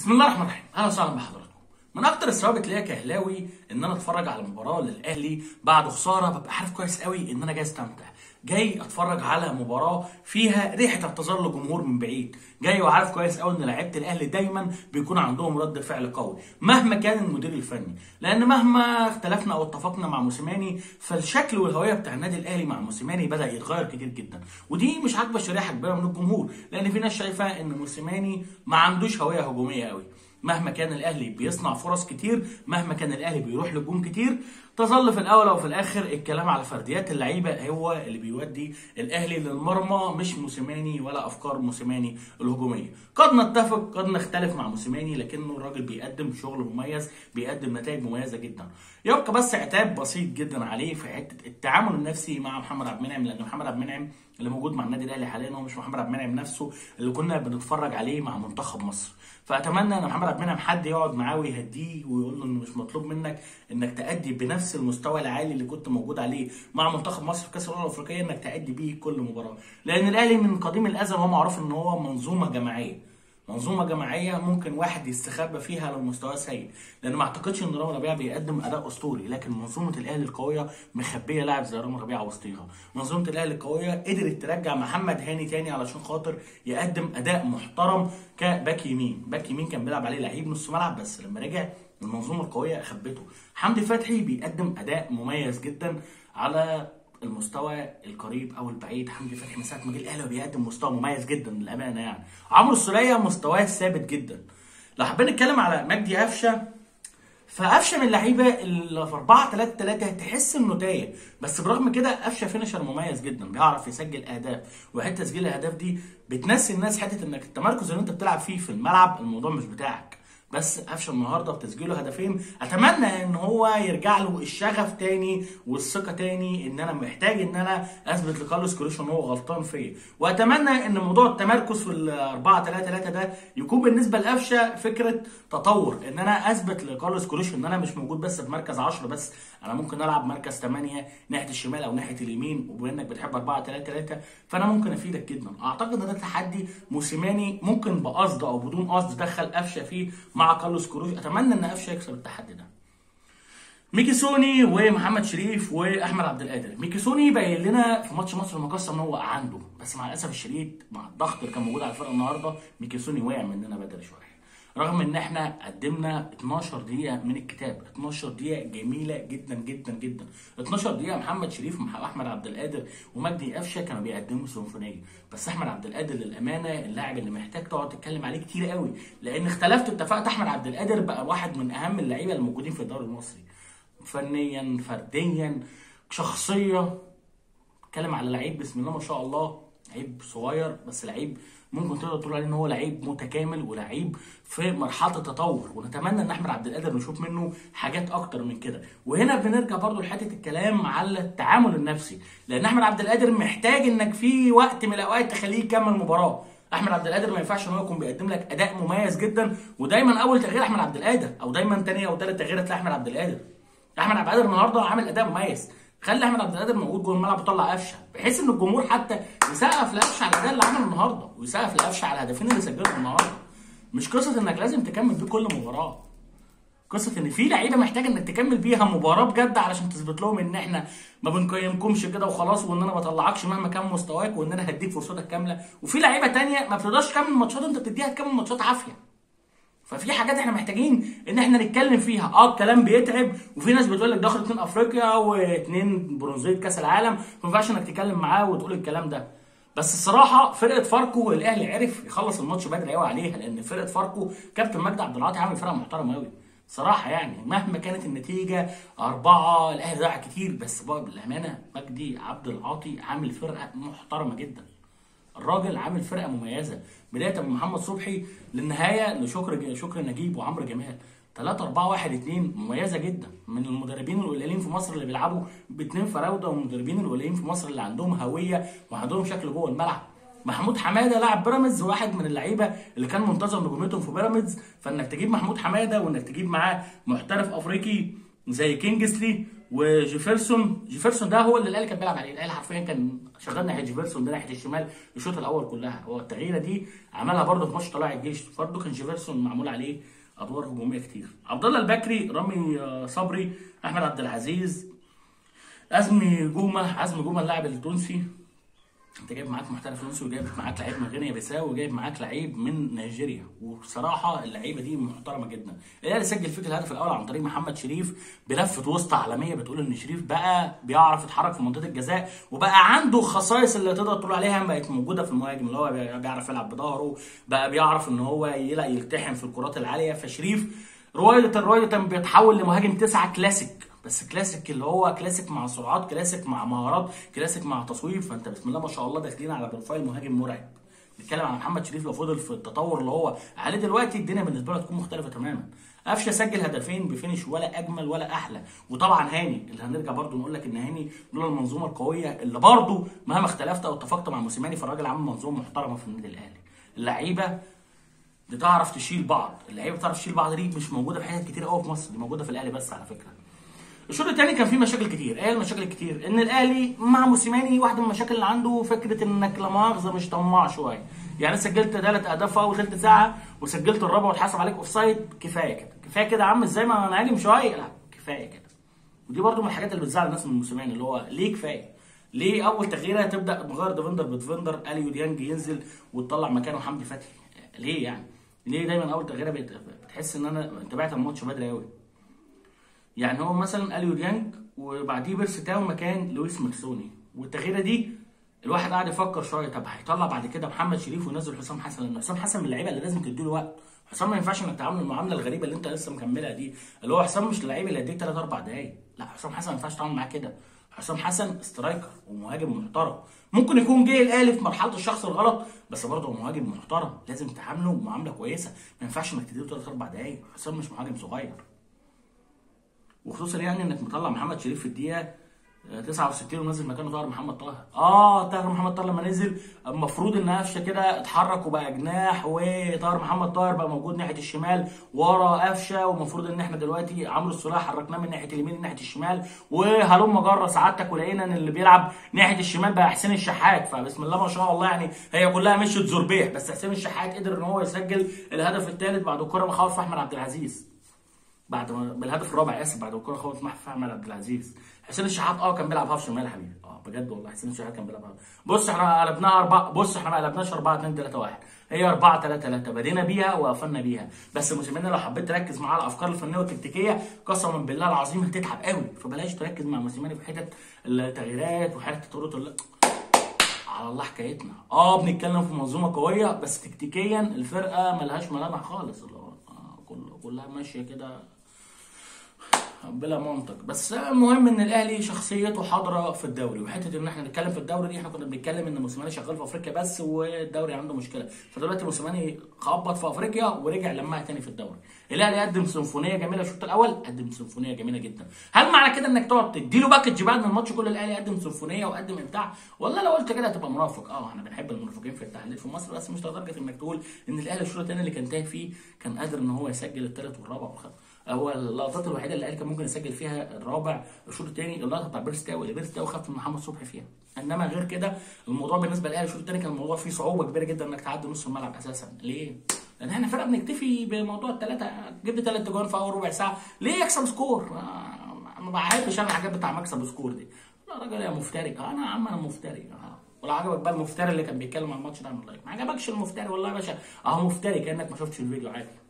بسم الله الرحمن الرحيم اهلا وسهلا بحضراتكم من اكتر الثوابت ليا كاهلاوي ان انا اتفرج على مباراه للاهلي بعد خساره ببقى عارف كويس قوي ان انا جاي استمتع جاي اتفرج على مباراه فيها ريحه اعتذار للجمهور من بعيد جاي وعارف كويس قوي ان لعيبه الاهلي دايما بيكون عندهم رد فعل قوي مهما كان المدير الفني لان مهما اختلفنا او اتفقنا مع موسيماني فالشكل والهويه بتاع النادي الاهلي مع موسيماني بدا يتغير كتير جدا ودي مش عاجبه شريحه كبيره من الجمهور لان في ناس شايفه ان موسيماني ما عندوش هويه هجوميه قوي مهما كان الاهلي بيصنع فرص كتير مهما كان الاهلي بيروح للجون كتير تظل في الاول وفي الاخر الكلام على فرديات اللعيبه هو اللي بيودي الاهلي للمرمى مش موسيماني ولا افكار موسيماني الهجوميه قد نتفق قد نختلف مع موسيماني لكنه الراجل بيقدم شغل مميز بيقدم نتائج مميزه جدا يبقى بس عتاب بسيط جدا عليه في حته التعامل النفسي مع محمد عبد المنعم لان محمد عبد المنعم اللي موجود مع النادي الاهلي حاليا هو مش محمد عبد المنعم نفسه اللي كنا بنتفرج عليه مع منتخب مصر فاتمنى ان محمد عبد المنعم حد يقعد معاه ويهديه ويقول له انه مش مطلوب منك انك تأدي بنفس المستوى العالي اللي كنت موجود عليه مع منتخب مصر في كاس الامم الافريقيه انك تأدي بيه كل مباراه لان الاهلي من قديم الازل هو معروف ان هو منظومه جماعيه منظومه جماعيه ممكن واحد يستخبى فيها لو مستواه سيء لان ما اعتقدش ان رامي ربيعه بيقدم اداء اسطوري لكن منظومه الاهلي القويه مخبيه لاعب زي رامي ربيعه وسطيها منظومه الاهلي القويه قدرت ترجع محمد هاني تاني علشان خاطر يقدم اداء محترم كباك يمين باك يمين كان بيلعب عليه لعيب نص ملعب بس لما رجع المنظومه القويه اخبته حمدي فتحي بيقدم اداء مميز جدا على المستوى القريب او البعيد حمدي فتحي من ساعه ما جه الاهلي بيقدم مستوى مميز جدا للامانه يعني عمرو السوليه مستواه ثابت جدا لو حابين نتكلم على مجدي قفشه فقفشه من اللعيبه اللي في 4 3 3 تحس انه تايه بس برغم كده قفشه فينشر مميز جدا بيعرف يسجل اهداف وحته تسجيل الاهداف دي بتنسي الناس حته انك التمركز اللي انت بتلعب فيه في الملعب الموضوع مش بتاعك بس قفشه النهارده بتسجيله هدفين اتمنى ان هو يرجع له الشغف تاني والثقه تاني ان انا محتاج ان انا اثبت لكارلوس كروش ان هو غلطان فيا واتمنى ان موضوع التمركز في ال 4 3 3 ده يكون بالنسبه لقفشه فكره تطور ان انا اثبت لكارلوس كروش ان انا مش موجود بس في مركز 10 بس انا ممكن العب مركز 8 ناحيه الشمال او ناحيه اليمين وبما انك بتحب 4 3 3 فانا ممكن افيدك جدا اعتقد ان ده تحدي موسيماني ممكن بقصد او بدون قصد دخل قفشه فيه مع كارلوس كروش اتمنى ان قفشه يكسب التحدي ده ميكي سوني ومحمد شريف واحمد عبد القادر ميكي سوني باين لنا في ماتش مصر المقصه ان هو عنده بس مع الاسف الشديد مع الضغط اللي كان موجود على الفرقه النهارده ميكي سوني وقع مننا بدري شويه رغم ان احنا قدمنا 12 دقيقه من الكتاب 12 دقيقه جميله جدا جدا جدا 12 دقيقه محمد شريف واحمد عبد القادر ومجدي قفشه كانوا بيقدموا سيمفونيه بس احمد عبد القادر للامانه اللاعب اللي محتاج تقعد تتكلم عليه كتير قوي لان اختلفت اتفقت احمد عبد القادر بقى واحد من اهم اللعيبه الموجودين في الدوري المصري فنيا فرديا شخصيه اتكلم على لعيب بسم الله ما شاء الله لعيب صغير بس لعيب ممكن تقدر تقول عليه ان هو لعيب متكامل ولعيب في مرحله التطور ونتمنى ان احمد عبد القادر نشوف منه حاجات اكتر من كده وهنا بنرجع برضو لحته الكلام على التعامل النفسي لان احمد عبد القادر محتاج انك في وقت من الاوقات تخليه يكمل مباراه احمد عبد القادر ما ينفعش ان هو يكون بيقدم لك اداء مميز جدا ودايما اول تغيير احمد عبد القادر او دايما تاني او تالت تغيير تلاقي احمد عبد القادر احمد عبد القادر النهارده عامل اداء مميز خلي احمد عبد القادر موجود جوه الملعب وطلع قفشه بحيث ان الجمهور حتى يسقف لقفشه على الاداء اللي عمله النهارده ويسقف لقفشه على الهدفين اللي سجلهم النهارده مش قصه انك لازم تكمل بيه كل مباراه قصه ان في لعيبه محتاج انك تكمل بيها مباراه بجد علشان تثبت لهم ان احنا ما بنقيمكمش كده وخلاص وان انا ما بطلعكش مهما كان مستواك وان انا هديك فرصتك كامله وفي لعيبه تانية ما بتقدرش تكمل ماتشات انت بتديها تكمل ماتشات عافيه ففي حاجات احنا محتاجين ان احنا نتكلم فيها اه الكلام بيتعب وفي ناس بتقول لك داخل اتنين افريقيا واتنين برونزيه كاس العالم ما ينفعش انك تتكلم معاه وتقول الكلام ده بس الصراحه فرقه فاركو الاهلي عرف يخلص الماتش بدري قوي عليها لان فرقه فاركو كابتن مجدي عبد العاطي عامل فرقه محترمه قوي صراحه يعني مهما كانت النتيجه أربعة الأهلي ضيع كتير بس بقى بالأمانة مجدي عبد العاطي عامل فرقة محترمة جدا الراجل عامل فرقه مميزه بدايه من محمد صبحي للنهايه لشكر شكر نجيب وعمرو جمال 3 4 1 2 مميزه جدا من المدربين القليلين في مصر اللي بيلعبوا باثنين فراوده والمدربين القليلين في مصر اللي عندهم هويه وعندهم شكل جوه الملعب محمود حماده لاعب بيراميدز واحد من اللعيبه اللي كان منتظر نجوميتهم في بيراميدز فانك تجيب محمود حماده وانك تجيب معاه محترف افريقي زي كينجسلي وجيفرسون جيفرسون ده هو اللي الاهلي كان بيلعب عليه الاهلي حرفيا كان شغال ناحيه جيفرسون ده ناحيه الشمال الشوط الاول كلها هو التغييره دي عملها برده في ماتش طلائع الجيش برده كان جيفرسون معمول عليه ادوار هجوميه كتير عبد الله البكري رامي آه، صبري احمد عبد العزيز عزمي جومه عزمي جومه اللاعب التونسي انت جايب معاك محترف تونسي وجايب معاك لعيب من غينيا بيساو وجايب معاك لعيب من نيجيريا وبصراحه اللعيبه دي محترمه جدا الاهلي سجل فيك الهدف الاول عن طريق محمد شريف بلفه وسط عالميه بتقول ان شريف بقى بيعرف يتحرك في منطقه الجزاء وبقى عنده خصائص اللي تقدر تقول عليها بقت موجوده في المهاجم اللي هو بيعرف يلعب بظهره بقى بيعرف ان هو يلا يلتحم في الكرات العاليه فشريف رواية الرواية بيتحول لمهاجم تسعة كلاسيك بس كلاسيك اللي هو كلاسيك مع سرعات كلاسيك مع مهارات كلاسيك مع تصويب فانت بسم الله ما شاء الله داخلين على بروفايل مهاجم مرعب نتكلم عن محمد شريف لو فضل في التطور اللي هو عليه دلوقتي الدنيا بالنسبه له هتكون مختلفه تماما قفشه سجل هدفين بفينش ولا اجمل ولا احلى وطبعا هاني اللي هنرجع برضو نقول لك ان هاني لولا المنظومه القويه اللي برضو مهما اختلفت او اتفقت مع موسيماني فالراجل عامل منظومه محترمه في النادي الاهلي اللعيبه بتعرف تشيل بعض اللعيبه بتعرف تشيل بعض دي مش موجوده في حتت كتير قوي في مصر دي موجوده في الاهلي بس على فكره الشوط الثاني كان فيه مشاكل كتير ايه المشاكل الكتير ان الاهلي مع موسيماني واحده من المشاكل اللي عنده فكره انك لا مؤاخذه مش طماع شويه يعني سجلت ثلاث اهداف في اول ثلث ساعه وسجلت الرابع واتحسب عليك اوف سايد كفايه كده كفايه كده يا عم ازاي ما انا هاجم شويه لا كفايه كده ودي برضو من الحاجات اللي بتزعل الناس من موسيماني اللي هو ليه كفايه ليه اول تغييره تبدا بغير ديفندر بديفندر اليو ديانج ينزل وتطلع مكانه حمدي فتحي ليه يعني ليه دايما اول تغييره بت- بتحس ان انا تابعت الماتش بدري قوي يعني هو مثلا اليو ديانج وبعديه بيرس تاو مكان لويس مكسوني والتغييره دي الواحد قاعد يفكر شويه طب هيطلع بعد كده محمد شريف وينزل حسام حسن لان حسام حسن من اللعيبه اللي لازم تديله وقت حسام ما ينفعش انك تعامل المعامله الغريبه اللي انت لسه مكملها دي اللي هو حسام مش اللعيب اللي يديك 3 4 دقايق لا حسام حسن ما ينفعش تعامل معاه كده حسام حسن سترايكر ومهاجم محترم ممكن يكون جه الاهلي في مرحله الشخص الغلط بس برضه هو مهاجم محترم لازم تعامله معامله كويسه ما ينفعش انك تديله 3 4 دقايق حسام مش مهاجم صغير وخصوصا يعني انك مطلع محمد شريف في الدقيقه آه، 69 ونزل مكانه طاهر محمد طاهر اه طاهر محمد طاهر لما نزل المفروض ان قفشه كده اتحرك وبقى جناح وطاهر محمد طاهر بقى موجود ناحيه الشمال ورا قفشه ومفروض ان احنا دلوقتي عمرو السوليه حركناه من ناحيه اليمين ناحيه الشمال وهلم جره سعادتك ولقينا ان اللي بيلعب ناحيه الشمال بقى حسين الشحات فبسم الله ما شاء الله يعني هي كلها مشيت زربيح بس حسين الشحات قدر ان هو يسجل الهدف الثالث بعد الكره ما خبط في احمد عبد العزيز بعد ما بالهدف الرابع اسف بعد الكره خبط في احمد عبد العزيز حسين الشحات اه كان بيلعب هاف شمال يا حبيبي اه بجد والله حسين الشحات كان بيلعب هاف بص احنا قلبناها اربعه بص احنا ما قلبناش 4 2 3 1 هي 4 3 3 بدينا بيها وقفلنا بيها بس موسيماني لو حبيت تركز معاه على الافكار الفنيه والتكتيكيه قسما بالله العظيم هتتعب قوي فبلاش تركز مع موسيماني في حته التغييرات وحته الطرق اللي على الله حكايتنا اه بنتكلم في منظومه قويه بس تكتيكيا الفرقه ملهاش ملامح خالص اللي هو آه كل- كلها ماشيه كده بلا منطق بس المهم ان الاهلي شخصيته حاضره في الدوري وحته ان احنا نتكلم في الدوري دي احنا كنا بنتكلم ان موسيماني شغال في افريقيا بس والدوري عنده مشكله فدلوقتي موسيماني خبط في افريقيا ورجع لمها تاني في الدوري الاهلي قدم سيمفونيه جميله الشوط الاول قدم سيمفونيه جميله جدا هل معنى كده انك تقعد تديله باكج بعد ما الماتش كل الاهلي قدم سيمفونيه وقدم ابداع والله لو قلت كده هتبقى منافق اه احنا بنحب المنافقين في التحليل في مصر بس مش لدرجه انك تقول ان الاهلي الشوط الثاني اللي كان تايه فيه كان قادر ان هو يسجل الثالث والرابع والخامس هو اللقطات الوحيده اللي الاهلي كان ممكن يسجل فيها الرابع الشوط الثاني اللقطه بتاع بيرستاو اللي بيرستاو خف من محمد صبحي فيها انما غير كده الموضوع بالنسبه للاهلي الشوط الثاني كان الموضوع فيه صعوبه كبيره جدا انك تعدي نص الملعب اساسا ليه؟ لان احنا فرقه بنكتفي بموضوع الثلاثه جبت ثلاث اجوان في اول ربع ساعه ليه يكسب سكور؟ آه، ما بحبش انا الحاجات بتاع مكسب سكور دي لا راجل يا مفتري آه، انا يا عم انا مفتري آه. ولو عجبك بقى المفتري اللي كان بيتكلم عن الماتش ده اعمل لايك ما عجبكش المفتري والله يا باشا اهو مفتري كانك ما شفتش الفيديو عادي